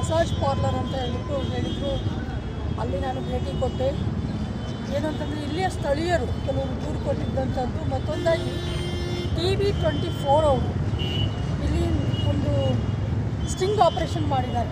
Massage parlour ಅಂತ ಹೇಳ್ಬಿಟ್ಟು ಹೇಳಿದರು ಅಲ್ಲಿ ನಾನು ಭೇಟಿ ಕೊಟ್ಟೆ ಏನಂತಂದರೆ ಇಲ್ಲಿಯ ಸ್ಥಳೀಯರು ಕೆಲವರು ದೂರು ಕೊಟ್ಟಿದ್ದಂಥದ್ದು ಮತ್ತೊಂದಾಗಿ ಟಿ ವಿ ಟ್ವೆಂಟಿ ಫೋರ್ ಅವರು ಇಲ್ಲಿ ಒಂದು ಸ್ಟಿಂಗ್ ಆಪರೇಷನ್ ಮಾಡಿದ್ದಾರೆ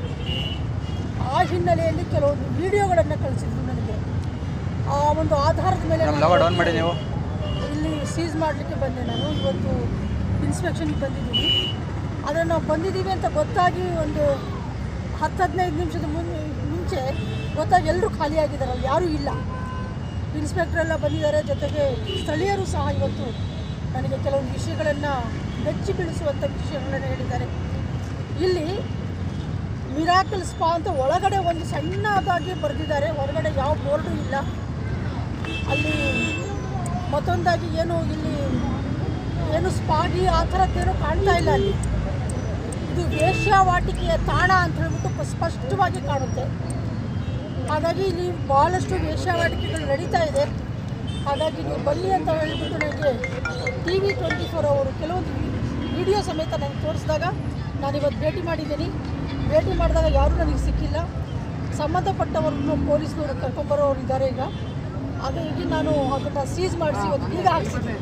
ಆ ಹಿನ್ನೆಲೆಯಲ್ಲಿ ಕೆಲವೊಂದು ವಿಡಿಯೋಗಳನ್ನು ಕಳಿಸಿದ್ರು ನನಗೆ ಆ ಒಂದು ಆಧಾರದ ಮೇಲೆ ಮೇಡಮ್ ನಾನು ಲವ ಡೌನ್ ಮಾಡಿ ನೀವು ಇಲ್ಲಿ ಸೀಸ್ ಮಾಡಲಿಕ್ಕೆ ಬಂದೆ ನಾನು ಇವತ್ತು ಇನ್ಸ್ಪೆಕ್ಷನ್ಗೆ ಬಂದಿದ್ದೀನಿ ಆದರೆ ನಾವು ಬಂದಿದ್ದೀವಿ ಅಂತ ಗೊತ್ತಾಗಿ ಒಂದು ಹತ್ತು ಹದಿನೈದು ನಿಮಿಷದ ಮುನ್ ಮುಂಚೆ ಗೊತ್ತಾಗಿ ಎಲ್ಲರೂ ಖಾಲಿಯಾಗಿದ್ದಾರಲ್ಲ ಯಾರೂ ಇಲ್ಲ ಇನ್ಸ್ಪೆಕ್ಟರ್ ಎಲ್ಲ ಬಂದಿದ್ದಾರೆ ಜೊತೆಗೆ ಸ್ಥಳೀಯರು ಸಹ ಇವತ್ತು ನನಗೆ ಕೆಲವೊಂದು ವಿಷಯಗಳನ್ನು ಬೆಚ್ಚಿ ಬೀಳಿಸುವಂಥ ವಿಷಯಗಳನ್ನು ಹೇಳಿದ್ದಾರೆ ಇಲ್ಲಿ ಮಿರಾಕಲ್ ಸ್ಪಾ ಅಂತ ಒಳಗಡೆ ಒಂದು ಸಣ್ಣದಾಗಿ ಬರೆದಿದ್ದಾರೆ ಹೊರಗಡೆ ಯಾವ ಬೋರ್ಡು ಇಲ್ಲ ಅಲ್ಲಿ ಮತ್ತೊಂದಾಗಿ ಏನು ಇಲ್ಲಿ ಏನು ಸ್ಪಾಗಿ ಆ ಥರದ್ದೇನು ಕಾಣ್ತಾ ಇಲ್ಲ ಅಲ್ಲಿ ಇದು ವೇಶ್ಯಾವಾಟಿಕೆಯ ತಾಣ ಅಂತ ಹೇಳ್ಬಿಟ್ಟು ಪ- ಸ್ಪಷ್ಟವಾಗಿ ಕಾಣುತ್ತೆ ಹಾಗಾಗಿ ಇಲ್ಲಿ ಭಾಳಷ್ಟು ವೇಶ್ಯಾವಾಟಿಕೆಗಳು ನಡೀತಾ ಇದೆ ಹಾಗಾಗಿ ನೀವು ಬನ್ನಿ ಅಂತ ಹೇಳ್ಬಿಟ್ಟು ನನಗೆ ಟಿ ವಿ ಟ್ವೆಂಟಿ ಫೋರ್ ಅವರು ಕೆಲವೊಂದು ವಿಡಿಯೋ ಸಮೇತ ನನಗೆ ತೋರಿಸಿದಾಗ ನಾನು ಇವತ್ತು ಭೇಟಿ ಮಾಡಿದ್ದೀನಿ ಭೇಟಿ ಮಾಡಿದಾಗ ಯಾರೂ ನನಗೆ ಸಿಕ್ಕಿಲ್ಲ ಸಂಬಂಧಪಟ್ಟವ್ರನ್ನು ಪೊಲೀಸ್ನವರು ಕರ್ಕೊಂಬರೋರು ಇದ್ದಾರೆ ಈಗ ಹಾಗಾಗಿ ನಾನು ಅದನ್ನು ಸೀಸ್ ಮಾಡಿಸಿ ಇವತ್ತು ಬೀಗ ಹಾಕ್ಸಿದ್ದೀನಿ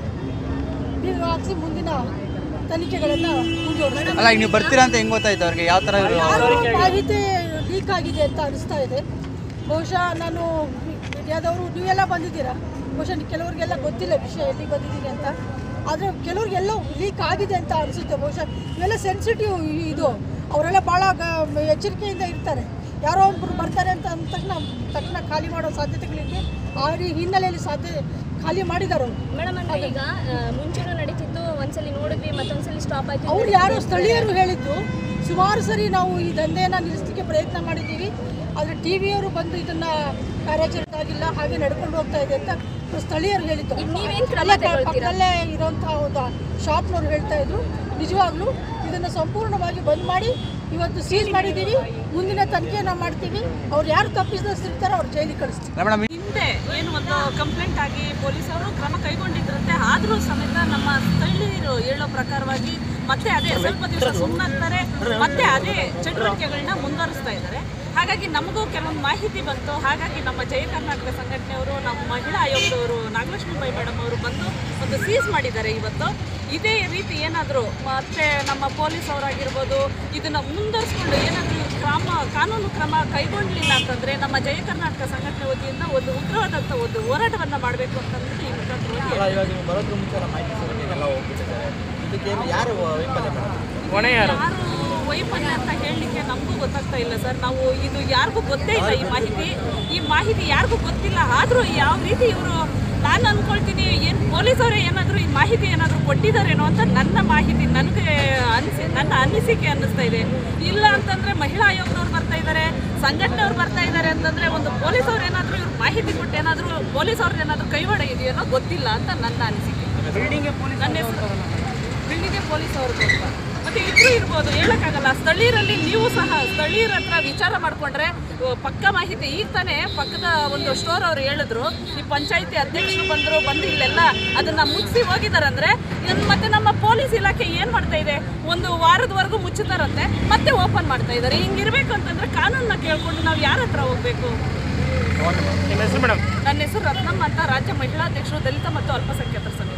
ಬೀಗ ಹಾಕಿಸಿ ಮುಂದಿನ ತನಿಖೆಗಳನ್ನು ಮುಂದುವರಿಸ್ತೀನಿ ಅಲ್ಲ ಈಗ ನೀವು ಬರ್ತೀರಾ ಅಂತ ಹೆಂಗ್ ಗೊತ್ತಾಯ್ತು ಅವ್ರಿಗೆ ಯಾವ ಥರ ಇವರು ಯಾರೋ ಮಾಹಿತಿ ಲೀಕ್ ಆಗಿದೆ ಅಂತ ಅನಿಸ್ತಾ ಇದೆ ಬಹುಶಃ ನಾನು ಮೀಡಿಯಾದವರು ನೀವೆಲ್ಲ ಬಂದಿದ್ದೀರಾ ಬಹುಶಃ ಕೆಲವರಿಗೆಲ್ಲ ಗೊತ್ತಿಲ್ಲ ವಿಷಯ ಎಲ್ಲಿಗೆ ಬಂದಿದ್ದೀನಿ ಅಂತ ಆದರೆ ಕೆಲವ್ರಿಗೆಲ್ಲ ಲೀಕ್ ಆಗಿದೆ ಅಂತ ಅನಿಸುತ್ತೆ ಬಹುಶಃ ಇವೆಲ್ಲ ಸೆನ್ಸಿಟಿವ್ ಇದು ಅವರೆಲ್ಲ ಭಾಳ ಗ- ಎಚ್ಚರಿಕೆಯಿಂದ ಇರ್ತಾರೆ ಯಾರೋ ಒಬ್ಬರು ಬರ್ತಾರೆ ಅಂತ ಅಂದ ತಕ್ಷಣ ತಕ್ಷಣ ಖಾಲಿ ಮಾಡೋ ಸಾಧ್ಯತೆಗಳಿದೆ ಆ ರೀ- ಹಿನ್ನೆಲೆಯಲ್ಲಿ ಸಾಧ್ಯ ಖಾಲಿ ಮಾಡಿದ್ದಾರೆ ಅವರು ಮೇಡಮ್ ಅಂದ್ರೆ ಈಗ ಆ, ಮುಂಚೆನೂ ನಡೀತಿತ್ತು ಒಂದ್ಸಲಿ ನೋಡಿದ್ವಿ ಮತ್ತೊಂದ್ಸಲಿ ಸ್ಟಾಪ್ ಆಯ್ತು ಅವ್ರು ಯಾರೋ ಸ್ಥಳೀಯರು ಹೇಳಿದ್ದು ಸುಮಾರು ಸರಿ ನಾವು ಈ ದಂಧೆಯನ್ನು ನಿಲ್ಲಿಸಲಿಕ್ಕೆ ಪ್ರಯತ್ನ ಮಾಡಿದ್ದೀವಿ ಆದರೆ ಟಿ ವಿಯವರು ಬಂದು ಇದನ್ನ ಕಾರ್ಯಾಚರಣೆ ಆಗಿಲ್ಲ ಹಾಗೆ ನಡ್ಕೊಂಡು ಹೋಗ್ತಾ ಇದೆ ಅಂತ ಸ್ಥಳೀಯರು ಹೇಳಿದ್ದು ಈಗ ನೀವೇನ್ ಕ್ರಮ ಅಲ್ಲೇ ಕ- ತಗೊಳ್ತೀರಾ? ಪಕ್ಕದಲ್ಲೇ ಇರುವಂತಹ ಒಂದು ಶಾಪ್ನವ್ರು ಹೇಳ್ತಾ ಇದ್ರು ನಿಜವಾಗ್ಲೂ ಇದನ್ನು ಸಂಪೂರ್ಣವಾಗಿ ಬಂದ್ ಮಾಡಿ ಇವತ್ತು ಸೀಸ್ ಮಾಡಿದ್ದೀವಿ ಮುಂದಿನ ತನಿಖೆ ನಾವು ಮಾಡ್ತೀವಿ ಅವ್ರು ಯಾರು ತಪ್ಪಿಸಿರ್ತಾರೋ ಅವ್ರು ಜೈಲಿಗೆ ಕಳಿಸ್ತೀವಿ ಮೇಡಮ್ ಹಿಂದೆ ಏನು ಒಂದು ಕಂಪ್ಲೇಂಟ್ ಆಗಿ ಪೊಲೀಸರು ಕ್ರಮ ಕೈಗೊಂಡಿದ್ರಂತೆ ಆದರೂ ಸಮೇತ ನಮ್ಮ ಸ್ಥಳೀಯರು ಹೇಳೋ ಪ್ರಕಾರವಾಗಿ ಮತ್ತೆ ಅದೇ ಸ್ವಲ್ಪ ದಿವಸ ಸುಮ್ಮನಾಗ್ತಾರೆ ಮತ್ತೆ ಅದೇ ಚಟುವಟಿಕೆಗಳನ್ನ ಮುಂದುವರಿಸ್ತಾ ಇದ್ದಾರೆ ಹಾಗಾಗಿ ನಮಗೂ ಕೆಲವೊಂದು ಮಾಹಿತಿ ಬಂತು ಹಾಗಾಗಿ ನಮ್ಮ ಜಯ ಕರ್ನಾಟಕ ಸಂಘಟನೆಯವರು ನಮ್ಮ ಮಹಿಳಾ ಆಯೋಗದವರು ನಾಗಲಕ್ಷ್ಮಿ ಬೈ ಮೇಡಮ್ ಅವರು ಬಂದು ಒಂದು ಸೀಸ್ ಮಾಡಿದ್ದಾರೆ ಇವತ್ತು ಇದೇ ರೀತಿ ಏನಾದರೂ ಮತ್ತೆ ನಮ್ಮ ಪೊಲೀಸ್ ಅವರಾಗಿರ್ಬೋದು ಇದನ್ನ ಮುಂದುವರಿಸ್ಕೊಂಡು ಏನಾದರೂ ಕ್ರಮ ಕಾನೂನು ಕ್ರಮ ಕೈಗೊಂಡ್ಲಿಲ್ಲ ಅಂತಂದ್ರೆ ನಮ್ಮ ಜಯ ಕರ್ನಾಟಕ ಸಂಘಟನೆ ವತಿಯಿಂದ ಒಂದು ಉಗ್ರವಾದಂಥ ಒಂದು ಹೋರಾಟವನ್ನ ಮಾಡಬೇಕು ಅಂತಂದ್ಬಿಟ್ಟು ಈ ಮುಖಾಂತರವಾಗಿ ಅಲ್ಲ ಇವಾಗ ನೀವು ಬರೋದ್ರ ಮುಂಚೆ ಎಲ್ಲ ಮಾಹಿತಿ ಸಿಗುತ್ತೆ ಎಲ್ಲ ಹೋಗ್ಬಿಟ್ಟಿದ್ದಾರೆ ಇದಕ್ಕೆ ಯಾರು ವೈಫಲ್ಯ ಮೇಡಮ್ ಯಾರು ವೈಫಲ್ಯ ಅಂತ ಹೇಳಲಿಕ್ಕೆ ನಮಗೂ ಗೊತ್ತಾಗ್ತಾ ಇಲ್ಲ ಸರ್ ನಾವು ಇದು ಯಾರಿಗೂ ಗೊತ್ತೇ ಇಲ್ಲ ಈ ಮಾಹಿತಿ ಈ ಮಾಹಿತಿ ಯಾರಿಗೂ ಗೊತ್ತಿಲ್ಲ ಆದರೂ ಯಾವ ರೀತಿ ಇವರು ನಾನು ಅನ್ಕೊಳ್ತೀನಿ ಏನು ಪೊಲೀಸರೇ ಏನಾದರೂ ಈ ಮಾಹಿತಿ ಏನಾದರೂ ಕೊಟ್ಟಿದ್ದಾರೇನೋ ಅಂತ ನನ್ನ ಮಾಹಿತಿ ನನಗೆ ಅನಿಸಿ ನನ್ನ ಅನಿಸಿಕೆ ಅನ್ನಿಸ್ತಾ ಇದೆ ಇಲ್ಲ ಅಂತಂದರೆ ಮಹಿಳಾ ಆಯೋಗದವ್ರು ಬರ್ತಾ ಇದ್ದಾರೆ ಸಂಘಟನೆಯವ್ರು ಬರ್ತಾ ಇದ್ದಾರೆ ಅಂತಂದರೆ ಒಂದು ಪೊಲೀಸವ್ರು ಏನಾದರೂ ಇವ್ರು ಮಾಹಿತಿ ಕೊಟ್ಟು ಏನಾದರೂ ಪೊಲೀಸವ್ರದ್ದು ಏನಾದರೂ ಕೈವಾಡ ಇದೆಯೇನೋ ಗೊತ್ತಿಲ್ಲ ಅಂತ ನನ್ನ ಅನಿಸಿಕೆ ನನ್ನ ಹೆಸರು ಬಿಳಿಗೆ ಪೊಲೀಸ್ ಅವರು ಮತ್ತೆ ಇಬ್ರು ಇರ್ಬೋದು ಹೇಳಕ್ಕಾಗಲ್ಲ ಸ್ಥಳೀಯರಲ್ಲಿ ನೀವು ಸಹ ಸ್ಥಳೀಯರ ಹತ್ರ ವಿಚಾರ ಮಾಡ್ಕೊಂಡ್ರೆ ಅಹ್, ಪಕ್ಕ ಮಾಹಿತಿ ಈಗ ತಾನೇ ಪಕ್ಕದ ಒಂದು ಸ್ಟೋರ್ ಅವ್ರು ಹೇಳಿದ್ರು ಈ ಪಂಚಾಯತಿ ಅಧ್ಯಕ್ಷರು ಬಂದರು ಬಂದು ಇಲ್ಲೆಲ್ಲ ಅದನ್ನ ಮುಗಿಸಿ ಹೋಗಿದಾರಂದ್ರೆ ಇನ್ ಮತ್ತೆ ನಮ್ಮ ಪೊಲೀಸ್ ಇಲಾಖೆ ಏನ್ ಮಾಡ್ತಾ ಇದೆ ಒಂದು ವಾರದವರೆಗೂ ಮುಚ್ಚುತ್ತಾರಂತೆ ಮತ್ತೆ ಓಪನ್ ಮಾಡ್ತಾ ಇದ್ದಾರೆ ಹಿಂಗಿರ್ಬೇಕು ಅಂತಂದ್ರೆ ಕಾನೂನನ್ನ ಕೇಳ್ಕೊಂಡು ನಾವು ಯಾರ ಹತ್ರ ಹೋಗ್ಬೇಕು ನನ್ನ ಹೆಸರು ರತ್ನಮ್ಮ ಅಂತ ರಾಜ್ಯ ಮಹಿಳಾ ಅಧ್ಯಕ್ಷರು ದಲಿತ ಮತ್ತು ಅಲ್ಪಸಂಖ್ಯಾತರ ಸಂಘ